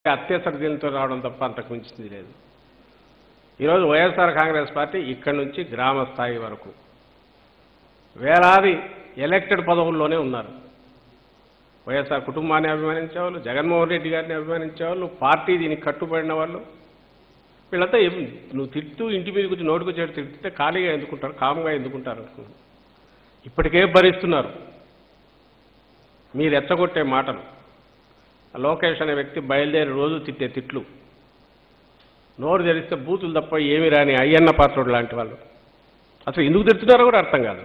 అత్యవసర దీనితో రావడం తప్ప అంతకు మించింది లేదు ఈరోజు వైఎస్ఆర్ కాంగ్రెస్ పార్టీ ఇక్కడి నుంచి గ్రామ స్థాయి వరకు వేలాది ఎలక్టెడ్ పదవుల్లోనే ఉన్నారు వైఎస్ఆర్ కుటుంబాన్ని అభిమానించేవాళ్ళు జగన్మోహన్ రెడ్డి గారిని అభిమానించేవాళ్ళు పార్టీ దీనికి కట్టుబడిన వాళ్ళు వీళ్ళంతా ఏం నువ్వు తిడుతూ ఇంటి మీద కూర్చొని నోటుకు చేడు తిడితే ఖాళీగా ఎందుకుంటారు కామ్గా ఎందుకుంటారు అనుకున్నాను ఇప్పటికే భరిస్తున్నారు మీరు ఎచ్చగొట్టే మాటలు లోకేష్ అనే వ్యక్తి బయలుదేరి రోజు తిట్టే తిట్లు నోరు తెరిస్తే బూతులు తప్ప ఏమి రాని అయ్యన్న పాత్రుడు లాంటి వాళ్ళు అసలు ఎందుకు తిడుతున్నారో కూడా అర్థం కాదు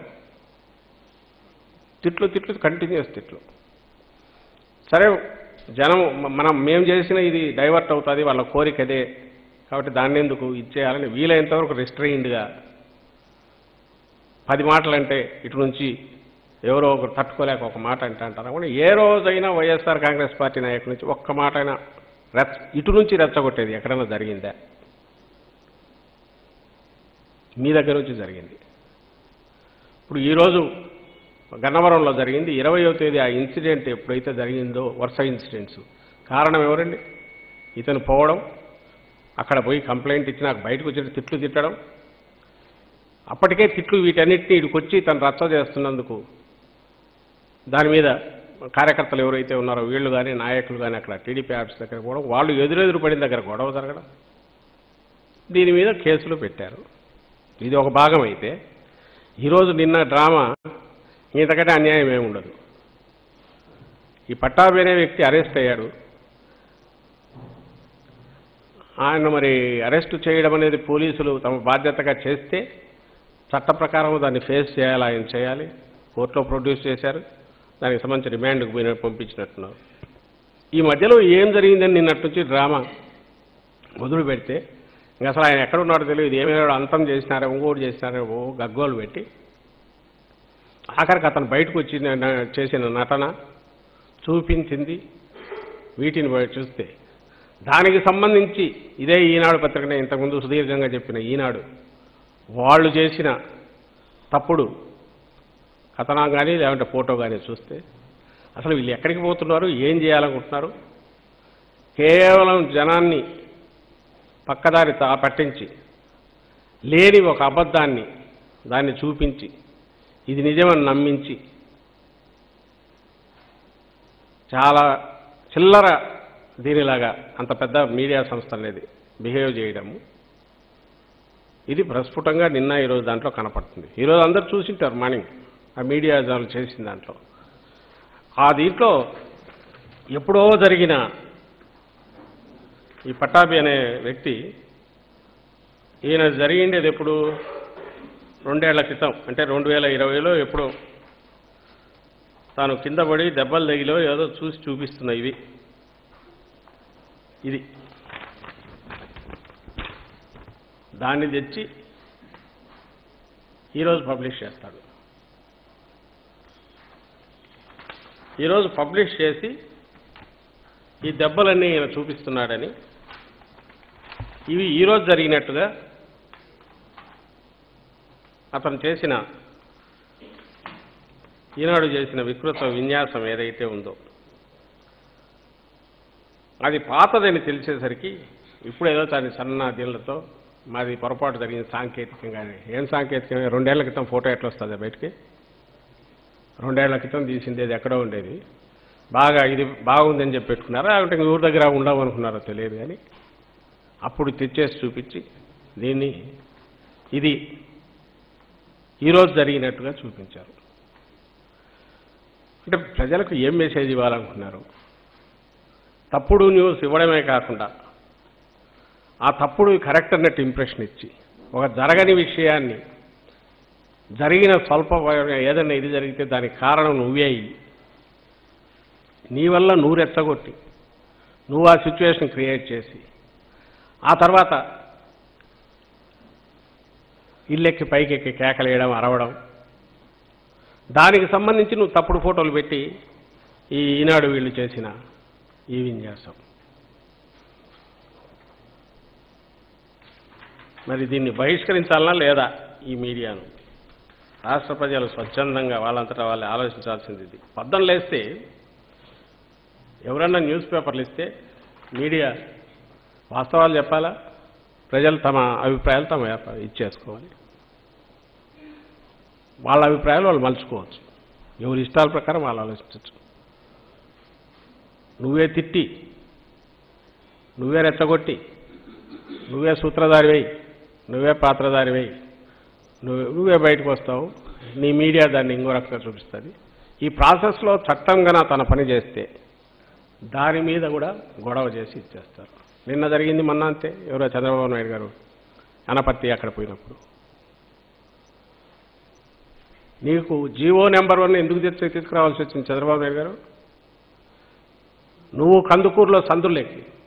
తిట్లు తిట్లు కంటిన్యూస్ తిట్లు సరే జనం మ- మనం మేము చేసిన ఇది డైవర్ట్ అవుతుంది వాళ్ళ కోరిక అదే కాబట్టి దాన్ని ఎందుకు ఇచ్చేయాలని వీలైనంత వరకు రిస్ట్రైన్డ్గా పది మాటలు అంటే ఇటు నుంచి ఎవరో ఒకరు తట్టుకోలేక ఒక మాట అంటే అంటారు కూడా ఏ రోజైనా వైఎస్ఆర్ కాంగ్రెస్ పార్టీ నాయకుల నుంచి ఒక్క మాట అయినా రెచ్చ ఇటు నుంచి రెచ్చగొట్టేది ఎక్కడైనా జరిగిందా మీ దగ్గర నుంచి జరిగింది ఇప్పుడు ఈరోజు గన్నవరంలో జరిగింది ఇరవయో తేదీ ఆ ఇన్సిడెంట్ ఎప్పుడైతే జరిగిందో వరుస ఇన్సిడెంట్స్ కారణం ఎవరండి ఇతను పోవడం అక్కడ పోయి కంప్లైంట్ ఇచ్చి నాకు బయటకు వచ్చి తిట్లు తిట్టడం అప్పటికే తిట్లు వీటన్నిటిని ఇటుకొచ్చి తను రచ్చ చేస్తున్నందుకు దాని మీద కార్యకర్తలు ఎవరైతే ఉన్నారో వీళ్ళు కానీ నాయకులు కానీ అక్కడ టీడీపీ ఆఫీస్ దగ్గర కూడా వాళ్ళు ఎదురెదురు పడిన దగ్గర గొడవ జరగడం దీని మీద కేసులు పెట్టారు ఇది ఒక భాగం అయితే ఈరోజు నిన్న డ్రామా ఇంతకంటే అన్యాయం ఏమి ఉండదు ఈ పట్టాభి అనే వ్యక్తి అరెస్ట్ అయ్యాడు ఆయన మరి అరెస్ట్ చేయడం అనేది పోలీసులు తమ బాధ్యతగా చేస్తే చట్ట ప్రకారం దాన్ని ఫేస్ చేయాలి ఆయన చేయాలి కోర్టులో ప్రొడ్యూస్ చేశారు దానికి సంబంధించి రిమాండ్కు పోయిన పంపించినట్టున్నారు ఈ మధ్యలో ఏం జరిగిందని నిన్నటి నుంచి డ్రామా మొదలు పెడితే ఇంకా అసలు ఆయన ఎక్కడ ఉన్నాడో తెలియదు ఏమైనా అంతం చేసినారో ఇంకోటి చేసినారో ఓ గగ్గోలు పెట్టి ఆఖరికి అతను బయటకు వచ్చి న- న- చేసిన నటన చూపించింది వీటిని బయట చూస్తే దానికి సంబంధించి ఇదే ఈనాడు పత్రికనే ఇంతకుముందు సుదీర్ఘంగా చెప్పిన ఈనాడు వాళ్ళు చేసిన తప్పుడు కథనం కానీ లేదంటే ఫోటో కానీ చూస్తే అసలు వీళ్ళు ఎక్కడికి పోతున్నారు ఏం చేయాలనుకుంటున్నారు కేవలం జనాన్ని పక్కదారి తా- పట్టించి లేని ఒక అబద్ధాన్ని దాన్ని చూపించి ఇది నిజమని నమ్మించి చాలా చిల్లర దీనిలాగా అంత పెద్ద మీడియా సంస్థ అనేది బిహేవ్ చేయడము ఇది ప్రస్ఫుటంగా నిన్న ఈరోజు దాంట్లో కనపడుతుంది ఈరోజు అందరు చూసింటారు మార్నింగ్ ఆ మీడియా వాళ్ళు చేసిన దాంట్లో ఆ దీంట్లో ఎప్పుడో జరిగిన ఈ పట్టాభి అనే వ్యక్తి ఈయన జరిగిండేది ఎప్పుడు రెండేళ్ల క్రితం అంటే రెండు వేల ఇరవైలో ఎప్పుడో తాను కింద పడి దెబ్బలు తగిలో ఏదో చూసి చూపిస్తున్న ఇవి ఇది దాన్ని తెచ్చి ఈరోజు పబ్లిష్ చేస్తాడు ఈరోజు పబ్లిష్ చేసి ఈ దెబ్బలన్నీ ఈయన చూపిస్తున్నాడని ఇవి ఈరోజు జరిగినట్టుగా అతను చేసిన ఈనాడు చేసిన వికృత విన్యాసం ఏదైతే ఉందో అది పాతదని తెలిసేసరికి ఇప్పుడు ఏదో దాని సన్న దీనిలతో మాది పొరపాటు జరిగింది సాంకేతికంగానే ఏం సాంకేతికంగా రెండేళ్ల క్రితం ఫోటో ఎట్లా వస్తుంది బయటికి రెండేళ్ల క్రితం తీసింది అది ఎక్కడో ఉండేది బాగా ఇది బాగుందని చెప్పి పెట్టుకున్నారా లేకుంటే ఇంక ఊరి దగ్గర ఉండవు అనుకున్నారో తెలియదు కానీ అప్పుడు తెచ్చేసి చూపించి దీన్ని ఇది ఈరోజు జరిగినట్టుగా చూపించారు అంటే ప్రజలకు ఏం మెసేజ్ ఇవ్వాలనుకున్నారు తప్పుడు న్యూస్ ఇవ్వడమే కాకుండా ఆ తప్పుడు కరెక్ట్ అన్నట్టు ఇంప్రెషన్ ఇచ్చి ఒక జరగని విషయాన్ని జరిగిన స్వల్ప వ- ఏదైనా ఇది జరిగితే దానికి కారణం నువ్వే అయ్యి నీ వల్ల నువ్వు రెచ్చగొట్టి నువ్వు ఆ సిచ్యువేషన్ క్రియేట్ చేసి ఆ తర్వాత ఇల్లెక్కి పైకెక్కి కేకలేయడం అరవడం దానికి సంబంధించి నువ్వు తప్పుడు ఫోటోలు పెట్టి ఈ ఈనాడు వీళ్ళు చేసిన ఈ విన్యాసం మరి దీన్ని బహిష్కరించాలనా లేదా ఈ మీడియాను రాష్ట్ర ప్రజలు స్వచ్ఛందంగా వాళ్ళంతటా వాళ్ళు ఆలోచించాల్సింది ఇది పద్దం లేస్తే ఎవరన్నా న్యూస్ పేపర్లు ఇస్తే మీడియా వాస్తవాలు చెప్పాలా ప్రజలు తమ అభిప్రాయాలు తమ వ్యాప- ఇచ్చేసుకోవాలి వాళ్ళ అభిప్రాయాలు వాళ్ళు మలుచుకోవచ్చు ఎవరి ఇష్టాల ప్రకారం వాళ్ళు ఆలోచించవచ్చు నువ్వే తిట్టి నువ్వే రెచ్చగొట్టి నువ్వే సూత్రధారివై నువ్వే పాత్రధారివై నువ్వే నువ్వే బయటకు వస్తావు నీ మీడియా దాన్ని ఇంకో రకంగా చూపిస్తుంది ఈ ప్రాసెస్లో చట్టం గన తన పని చేస్తే దాని మీద కూడా గొడవ చేసి ఇచ్చేస్తారు నిన్న జరిగింది మొన్న అంతే ఎవరో చంద్రబాబు నాయుడు గారు అనపత్తి అక్కడ పోయినప్పుడు నీకు జీవో నెంబర్ వన్ ఎందుకు తెచ్చి తీసుకురావాల్సి వచ్చింది చంద్రబాబు నాయుడు గారు నువ్వు కందుకూరులో సందుల్లోకి